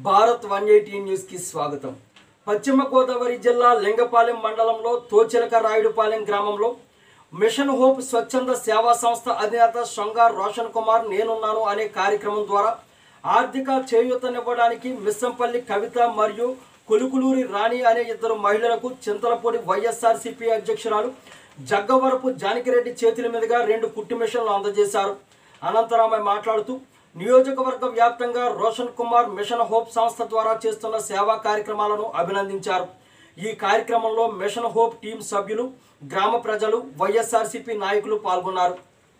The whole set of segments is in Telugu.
భారత్ వన్ ఎయిటీ న్యూస్కి స్వాగతం పశ్చిమ గోదావరి జిల్లా లింగపాలెం మండలంలో తోచిలక రాయుడుపాలెం గ్రామంలో మిషన్ హోప్ స్వచ్ఛంద సేవా సంస్థ అధినేత శృంగార్ రోషన్ కుమార్ నేనున్నాను అనే కార్యక్రమం ద్వారా ఆర్థిక చేయూతనివ్వడానికి మిస్సంపల్లి కవిత మరియు కొలుకులూరి రాణి అనే ఇద్దరు మహిళలకు చింతలపూడి వైఎస్ఆర్సీపీ అధ్యక్షురాలు జగ్గవరపు జానకిరెడ్డి చేతుల మీదుగా రెండు కుట్టి మిషన్లు అందజేశారు అనంతరం ఆమె మాట్లాడుతూ నియోజకవర్గ వ్యాప్తంగా రోషన్ కుమార్ మిషన్ హోప్ సంస్థ ద్వారా చేస్తున్న సేవా కార్యక్రమాలను అభినందించారు ఈ కార్యక్రమంలో మిషన్ హోప్ టీం సభ్యులు గ్రామ ప్రజలు వైఎస్ఆర్సీపీ నాయకులు పాల్గొన్నారు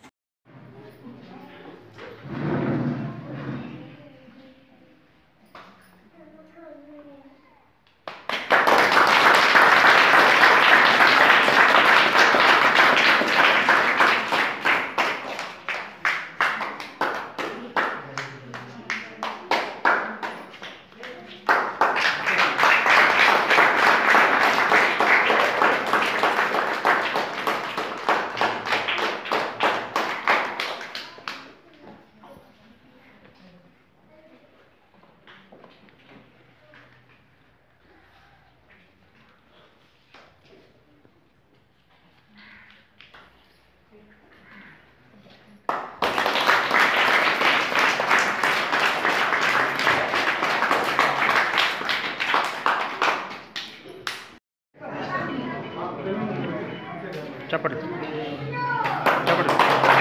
చెప్పండి చెప్పండి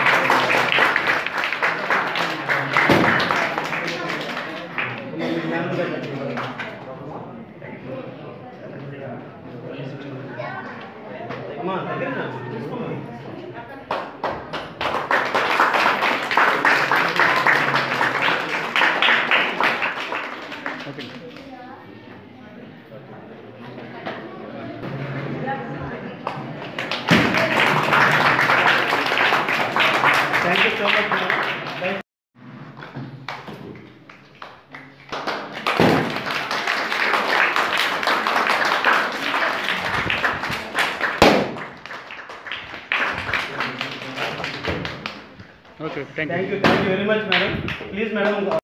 అమ్మా దగ్గర okay thank you so much madam okay thank you thank you thank you very much madam please madam